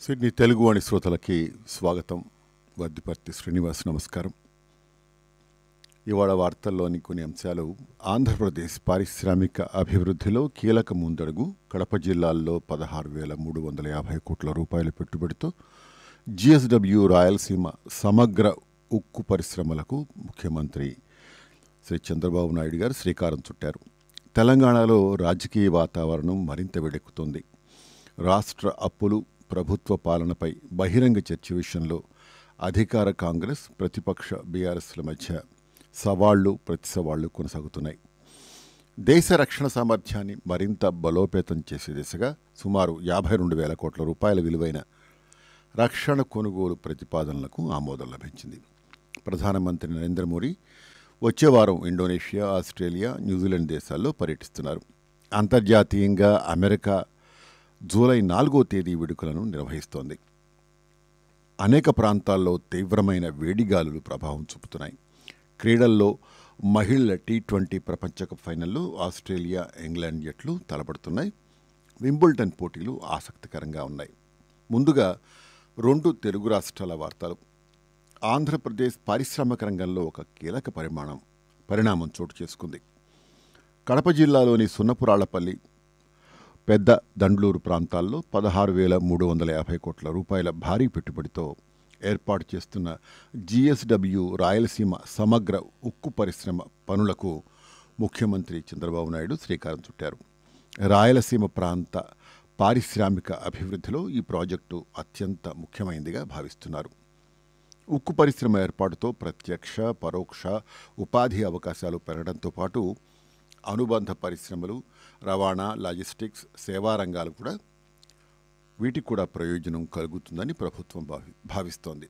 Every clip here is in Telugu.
సిడ్నీ తెలుగువాణి శ్రోతలకి స్వాగతం వద్దిపర్తి శ్రీనివాస్ నమస్కారం ఇవాళ వార్తల్లోని కొన్ని అంశాలు ఆంధ్రప్రదేశ్ పారిశ్రామిక అభివృద్ధిలో కీలక ముందడుగు కడప జిల్లాల్లో పదహారు వేల మూడు వందల యాభై కోట్ల రూపాయల పెట్టుబడితో జిఎస్డబ్ల్యూ రాయలసీమ సమగ్ర ఉక్కు పరిశ్రమలకు ముఖ్యమంత్రి శ్రీ చంద్రబాబు నాయుడు గారు శ్రీకారం చుట్టారు తెలంగాణలో రాజకీయ వాతావరణం మరింత వేడెక్కుతోంది రాష్ట్ర అప్పులు ప్రభుత్వ పాలనపై బహిరంగ చర్చ విషయంలో అధికార కాంగ్రెస్ ప్రతిపక్ష బీఆర్ఎస్ల మధ్య సవాళ్లు ప్రతి సవాళ్లు కొనసాగుతున్నాయి దేశ రక్షణ సామర్థ్యాన్ని మరింత బలోపేతం చేసే దిశగా సుమారు యాభై రెండు వేల కోట్ల రూపాయల విలువైన రక్షణ కొనుగోలు ప్రతిపాదనలకు ఆమోదం లభించింది ప్రధానమంత్రి నరేంద్ర మోడీ వచ్చే వారం ఇండోనేషియా ఆస్ట్రేలియా న్యూజిలాండ్ దేశాల్లో పర్యటిస్తున్నారు అంతర్జాతీయంగా అమెరికా జూలై నాలుగో తేదీ వేడుకలను నిర్వహిస్తోంది అనేక ప్రాంతాల్లో తీవ్రమైన వేడిగాలులు ప్రభావం చూపుతున్నాయి క్రీడల్లో మహిళల టీ ట్వంటీ ప్రపంచ కప్ ఫైనల్లో ఆస్ట్రేలియా ఇంగ్లాండ్ జట్లు తలపడుతున్నాయి వింబుల్టన్ పోటీలు ఆసక్తికరంగా ఉన్నాయి ముందుగా రెండు తెలుగు రాష్ట్రాల వార్తలు ఆంధ్రప్రదేశ్ పారిశ్రామిక రంగంలో ఒక కీలక పరిమాణం పరిణామం చోటు చేసుకుంది కడప జిల్లాలోని సున్నపురాళ్లపల్లి పెద్ద దండ్లూరు ప్రాంతాల్లో పదహారు వేల మూడు వందల యాభై కోట్ల రూపాయల భారీ పెట్టుబడితో ఏర్పాటు చేస్తున్న జిఎస్డబ్ల్యూ రాయలసీమ సమగ్ర ఉక్కు పరిశ్రమ పనులకు ముఖ్యమంత్రి చంద్రబాబు నాయుడు శ్రీకారం చుట్టారు రాయలసీమ ప్రాంత పారిశ్రామిక అభివృద్ధిలో ఈ ప్రాజెక్టు అత్యంత ముఖ్యమైనదిగా భావిస్తున్నారు ఉక్కు పరిశ్రమ ఏర్పాటుతో ప్రత్యక్ష పరోక్ష ఉపాధి అవకాశాలు పెరగడంతో పాటు అనుబంధ పరిశ్రమలు రవాణా లాజిస్టిక్స్ సేవా రంగాలు కూడా వీటికి కూడా ప్రయోజనం కలుగుతుందని ప్రభుత్వం భావి భావిస్తోంది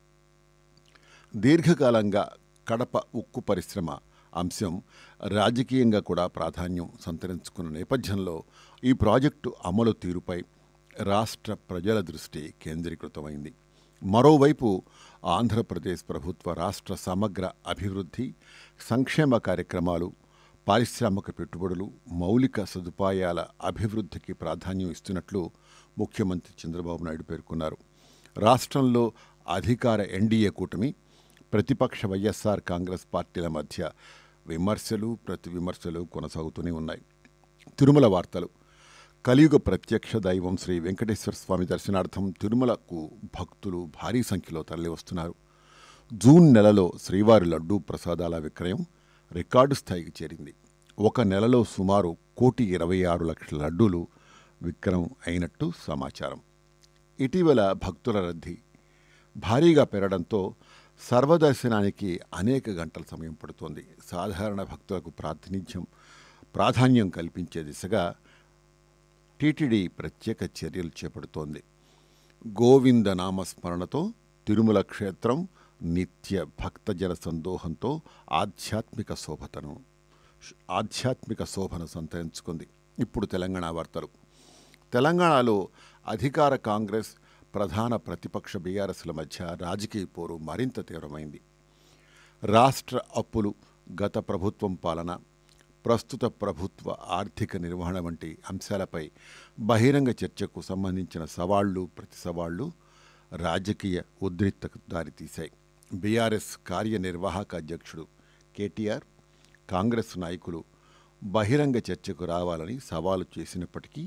దీర్ఘకాలంగా కడప ఉక్కు పరిశ్రమ అంశం రాజకీయంగా కూడా ప్రాధాన్యం సంతరించుకున్న నేపథ్యంలో ఈ ప్రాజెక్టు అమలు తీరుపై రాష్ట్ర ప్రజల దృష్టి కేంద్రీకృతమైంది మరోవైపు ఆంధ్రప్రదేశ్ ప్రభుత్వ రాష్ట్ర సమగ్ర అభివృద్ధి సంక్షేమ కార్యక్రమాలు పారిశ్రామిక పెట్టుబడులు మౌలిక సదుపాయాల అభివృద్ధికి ప్రాధాన్యం ఇస్తున్నట్లు ముఖ్యమంత్రి చంద్రబాబు నాయుడు పేర్కొన్నారు రాష్ట్రంలో అధికార ఎన్డీఏ కూటమి ప్రతిపక్ష వైఎస్ఆర్ కాంగ్రెస్ పార్టీల మధ్య విమర్శలు ప్రతి విమర్శలు కొనసాగుతూనే ఉన్నాయి తిరుమల వార్తలు కలియుగ ప్రత్యక్ష దైవం శ్రీ వెంకటేశ్వర స్వామి దర్శనార్థం తిరుమలకు భక్తులు భారీ సంఖ్యలో తరలివస్తున్నారు జూన్ నెలలో శ్రీవారి లడ్డూ ప్రసాదాల విక్రయం రికార్డు స్థాయికి చేరింది ఒక నెలలో సుమారు కోటి ఇరవై ఆరు లక్షల లడ్డూలు విక్రయం అయినట్టు సమాచారం ఇటీవల భక్తుల రద్దీ భారీగా పెరగడంతో సర్వదర్శనానికి అనేక గంటల సమయం పడుతోంది సాధారణ భక్తులకు ప్రాతినిధ్యం ప్రాధాన్యం కల్పించే దిశగా టీటీడీ ప్రత్యేక చర్యలు చేపడుతోంది గోవింద నామస్మరణతో తిరుమల క్షేత్రం నిత్య భక్తజన సందోహంతో ఆధ్యాత్మిక శోభతను ఆధ్యాత్మిక శోభను సంతరించుకుంది ఇప్పుడు తెలంగాణ వార్తలు తెలంగాణలో అధికార కాంగ్రెస్ ప్రధాన ప్రతిపక్ష బీఆర్ఎస్ల మధ్య రాజకీయ పోరు మరింత తీవ్రమైంది రాష్ట్ర అప్పులు గత ప్రభుత్వం పాలన ప్రస్తుత ప్రభుత్వ ఆర్థిక నిర్వహణ వంటి అంశాలపై బహిరంగ చర్చకు సంబంధించిన సవాళ్లు ప్రతి సవాళ్లు రాజకీయ ఉద్రిక్తకు దారితీశాయి బీఆర్ఎస్ కార్యనిర్వాహక అధ్యక్షుడు కేటీఆర్ కాంగ్రెస్ నాయకులు బహిరంగ చర్చకు రావాలని సవాలు చేసినప్పటికీ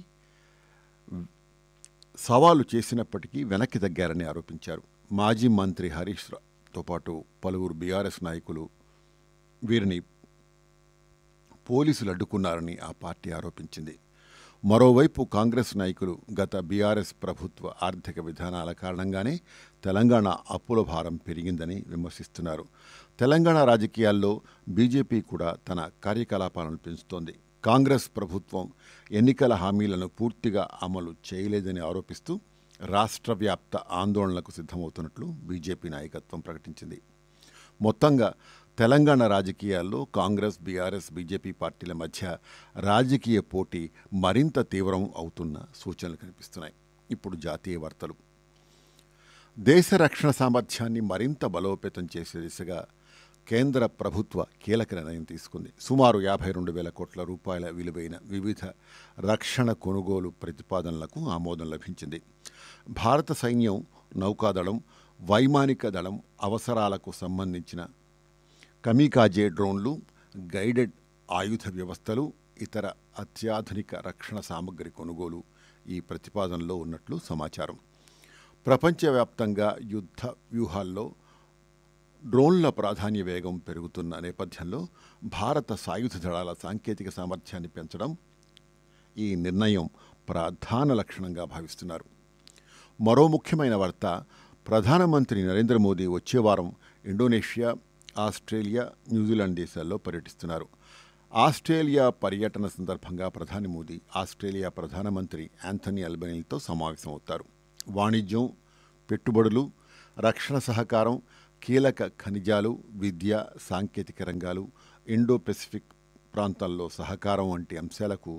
సవాలు చేసినప్పటికీ వెనక్కి తగ్గారని ఆరోపించారు మాజీ మంత్రి హరీష్ రావుతో పాటు పలువురు బీఆర్ఎస్ నాయకులు వీరిని పోలీసులు అడ్డుకున్నారని ఆ పార్టీ ఆరోపించింది మరోవైపు కాంగ్రెస్ నాయకులు గత బీఆర్ఎస్ ప్రభుత్వ ఆర్థిక విధానాల కారణంగానే తెలంగాణ అప్పుల భారం పెరిగిందని విమర్శిస్తున్నారు తెలంగాణ రాజకీయాల్లో బీజేపీ కూడా తన కార్యకలాపాలను పెంచుతోంది కాంగ్రెస్ ప్రభుత్వం ఎన్నికల హామీలను పూర్తిగా అమలు చేయలేదని ఆరోపిస్తూ రాష్ట్ర వ్యాప్త ఆందోళనలకు సిద్ధమవుతున్నట్లు బీజేపీ నాయకత్వం ప్రకటించింది మొత్తంగా తెలంగాణ రాజకీయాల్లో కాంగ్రెస్ బీఆర్ఎస్ బీజేపీ పార్టీల మధ్య రాజకీయ పోటీ మరింత తీవ్రం అవుతున్న సూచనలు కనిపిస్తున్నాయి ఇప్పుడు జాతీయ వార్తలు దేశ రక్షణ సామర్థ్యాన్ని మరింత బలోపేతం చేసే దిశగా కేంద్ర ప్రభుత్వ కీలక నిర్ణయం తీసుకుంది సుమారు యాభై రెండు వేల కోట్ల రూపాయల విలువైన వివిధ రక్షణ కొనుగోలు ప్రతిపాదనలకు ఆమోదం లభించింది భారత సైన్యం నౌకాదళం వైమానిక దళం అవసరాలకు సంబంధించిన కమికాజే డ్రోన్లు గైడెడ్ ఆయుధ వ్యవస్థలు ఇతర అత్యాధునిక రక్షణ సామగ్రి కొనుగోలు ఈ ప్రతిపాదనలో ఉన్నట్లు సమాచారం ప్రపంచవ్యాప్తంగా యుద్ధ వ్యూహాల్లో డ్రోన్ల ప్రాధాన్య వేగం పెరుగుతున్న నేపథ్యంలో భారత సాయుధ దళాల సాంకేతిక సామర్థ్యాన్ని పెంచడం ఈ నిర్ణయం ప్రధాన లక్షణంగా భావిస్తున్నారు మరో ముఖ్యమైన వార్త ప్రధానమంత్రి నరేంద్ర మోదీ వచ్చే వారం ఇండోనేషియా ఆస్ట్రేలియా న్యూజిలాండ్ దేశాల్లో పర్యటిస్తున్నారు ఆస్ట్రేలియా పర్యటన సందర్భంగా ప్రధాని మోదీ ఆస్ట్రేలియా ప్రధానమంత్రి యాంథనీ అల్బనీలతో సమావేశమవుతారు వాణిజ్యం పెట్టుబడులు రక్షణ సహకారం కీలక ఖనిజాలు విద్య సాంకేతిక రంగాలు ఇండో పెసిఫిక్ ప్రాంతాల్లో సహకారం వంటి అంశాలకు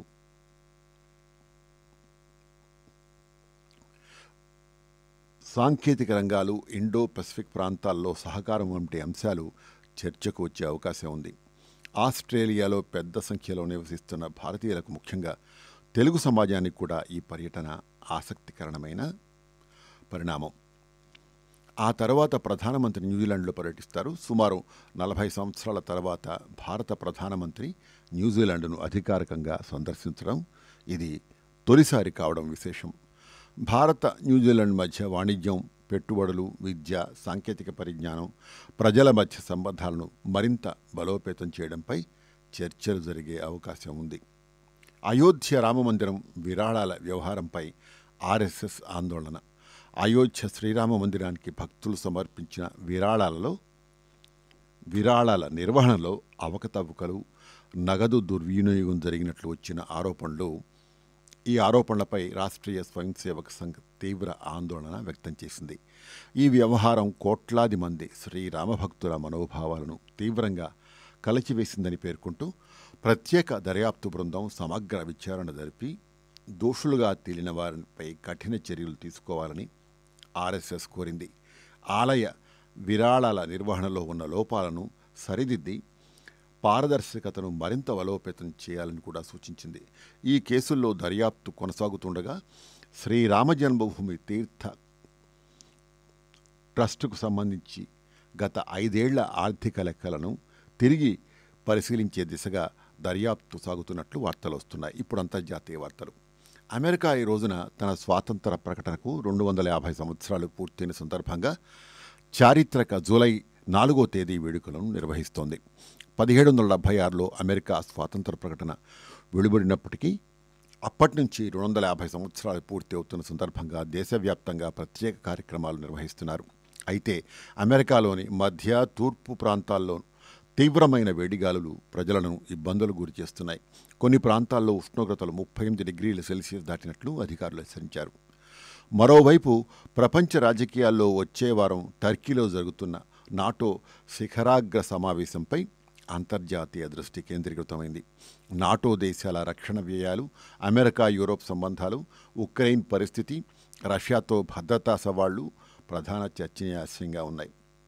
సాంకేతిక రంగాలు ఇండో పసిఫిక్ ప్రాంతాల్లో సహకారం వంటి అంశాలు చర్చకు వచ్చే అవకాశం ఉంది ఆస్ట్రేలియాలో పెద్ద సంఖ్యలో నివసిస్తున్న భారతీయులకు ముఖ్యంగా తెలుగు సమాజానికి కూడా ఈ పర్యటన ఆసక్తికరమైన పరిణామం ఆ తర్వాత ప్రధానమంత్రి న్యూజిలాండ్లో పర్యటిస్తారు సుమారు నలభై సంవత్సరాల తర్వాత భారత ప్రధానమంత్రి న్యూజిలాండ్ను అధికారికంగా సందర్శించడం ఇది తొలిసారి కావడం విశేషం భారత న్యూజిలాండ్ మధ్య వాణిజ్యం పెట్టుబడులు విద్య సాంకేతిక పరిజ్ఞానం ప్రజల మధ్య సంబంధాలను మరింత బలోపేతం చేయడంపై చర్చలు జరిగే అవకాశం ఉంది అయోధ్య రామమందిరం విరాళాల వ్యవహారంపై ఆర్ఎస్ఎస్ ఆందోళన అయోధ్య శ్రీరామ మందిరానికి భక్తులు సమర్పించిన విరాళాలలో విరాళాల నిర్వహణలో అవకతవకలు నగదు దుర్వినియోగం జరిగినట్లు వచ్చిన ఆరోపణలు ఈ ఆరోపణలపై రాష్ట్రీయ స్వయం సేవక సంఘ్ తీవ్ర ఆందోళన వ్యక్తం చేసింది ఈ వ్యవహారం కోట్లాది మంది శ్రీరామభక్తుల మనోభావాలను తీవ్రంగా కలచివేసిందని పేర్కొంటూ ప్రత్యేక దర్యాప్తు బృందం సమగ్ర విచారణ జరిపి దోషులుగా తేలిన వారిపై కఠిన చర్యలు తీసుకోవాలని ఆర్ఎస్ఎస్ కోరింది ఆలయ విరాళాల నిర్వహణలో ఉన్న లోపాలను సరిదిద్ది పారదర్శకతను మరింత బలోపేతం చేయాలని కూడా సూచించింది ఈ కేసుల్లో దర్యాప్తు కొనసాగుతుండగా శ్రీరామ జన్మభూమి తీర్థ ట్రస్టుకు సంబంధించి గత ఐదేళ్ల ఆర్థిక లెక్కలను తిరిగి పరిశీలించే దిశగా దర్యాప్తు సాగుతున్నట్లు వార్తలు వస్తున్నాయి ఇప్పుడు అంతర్జాతీయ వార్తలు అమెరికా ఈ రోజున తన స్వాతంత్ర ప్రకటనకు రెండు వందల యాభై సంవత్సరాలు పూర్తయిన సందర్భంగా చారిత్రక జూలై నాలుగో తేదీ వేడుకలను నిర్వహిస్తోంది పదిహేడు వందల డెబ్బై ఆరులో అమెరికా స్వాతంత్ర ప్రకటన వెలువడినప్పటికీ అప్పటి నుంచి రెండు వందల యాభై సంవత్సరాలు పూర్తి అవుతున్న సందర్భంగా దేశవ్యాప్తంగా ప్రత్యేక కార్యక్రమాలు నిర్వహిస్తున్నారు అయితే అమెరికాలోని మధ్య తూర్పు ప్రాంతాల్లో తీవ్రమైన వేడిగాలులు ప్రజలను ఇబ్బందులు గురి చేస్తున్నాయి కొన్ని ప్రాంతాల్లో ఉష్ణోగ్రతలు ముప్పై ఎనిమిది డిగ్రీల సెల్సియస్ దాటినట్లు అధికారులు హెచ్చరించారు మరోవైపు ప్రపంచ రాజకీయాల్లో వచ్చే వారం టర్కీలో జరుగుతున్న నాటో శిఖరాగ్ర సమావేశంపై అంతర్జాతీయ దృష్టి కేంద్రీకృతమైంది నాటో దేశాల రక్షణ వ్యయాలు అమెరికా యూరోప్ సంబంధాలు ఉక్రెయిన్ పరిస్థితి రష్యాతో భద్రతా సవాళ్లు ప్రధాన చర్చనీయాంశంగా ఉన్నాయి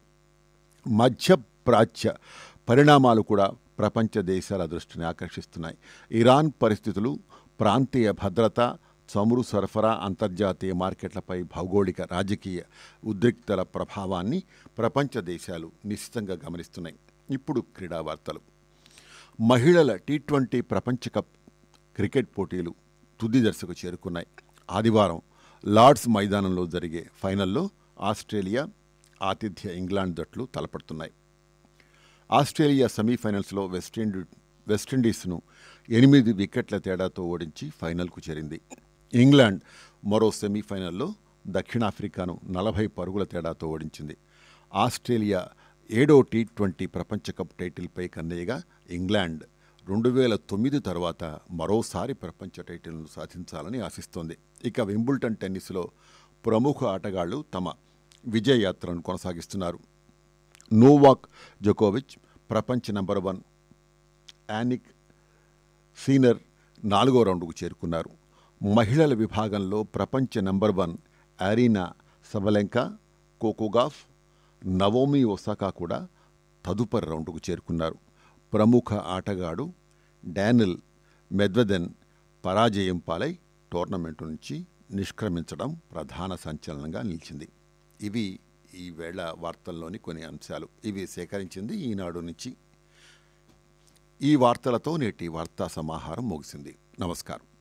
మధ్యప్రాచ్య పరిణామాలు కూడా ప్రపంచ దేశాల దృష్టిని ఆకర్షిస్తున్నాయి ఇరాన్ పరిస్థితులు ప్రాంతీయ భద్రత చమురు సరఫరా అంతర్జాతీయ మార్కెట్లపై భౌగోళిక రాజకీయ ఉద్రిక్తల ప్రభావాన్ని ప్రపంచ దేశాలు నిశ్చితంగా గమనిస్తున్నాయి ఇప్పుడు క్రీడా వార్తలు మహిళల టీ ట్వంటీ ప్రపంచ కప్ క్రికెట్ పోటీలు తుది దశకు చేరుకున్నాయి ఆదివారం లార్డ్స్ మైదానంలో జరిగే ఫైనల్లో ఆస్ట్రేలియా ఆతిథ్య ఇంగ్లాండ్ జట్లు తలపడుతున్నాయి ఆస్ట్రేలియా సెమీఫైనల్స్లో వెస్టిండీ వెస్టిండీస్ను ఎనిమిది వికెట్ల తేడాతో ఓడించి ఫైనల్కు చేరింది ఇంగ్లాండ్ మరో సెమీఫైనల్లో దక్షిణాఫ్రికాను నలభై పరుగుల తేడాతో ఓడించింది ఆస్ట్రేలియా ఏడో టీ ట్వంటీ ప్రపంచ కప్ టైటిల్పై కన్నయ్యగా ఇంగ్లాండ్ రెండు వేల తొమ్మిది తర్వాత మరోసారి ప్రపంచ టైటిల్ను సాధించాలని ఆశిస్తోంది ఇక వింబుల్టన్ టెన్నిస్లో ప్రముఖ ఆటగాళ్లు తమ విజయ యాత్రను కొనసాగిస్తున్నారు నోవాక్ జోకోవిచ్ ప్రపంచ నంబర్ వన్ యానిక్ సీనర్ నాలుగో రౌండ్కు చేరుకున్నారు మహిళల విభాగంలో ప్రపంచ number one Aryna Sabalenka Coco Gauff Naomi Osaka కూడా తదుపరి రౌండ్కు చేరుకున్నారు ప్రముఖ ఆటగాడు డానిల్ మెద్వెదెన్ పరాజయం పాలై టోర్నమెంటు నుంచి నిష్క్రమించడం ప్రధాన సంచలనంగా నిలిచింది ఇవి ఈ వేళ వార్తల్లోని కొన్ని అంశాలు ఇవి సేకరించింది ఈనాడు నుంచి ఈ వార్తలతో నేటి వార్తా సమాహారం ముగిసింది నమస్కారం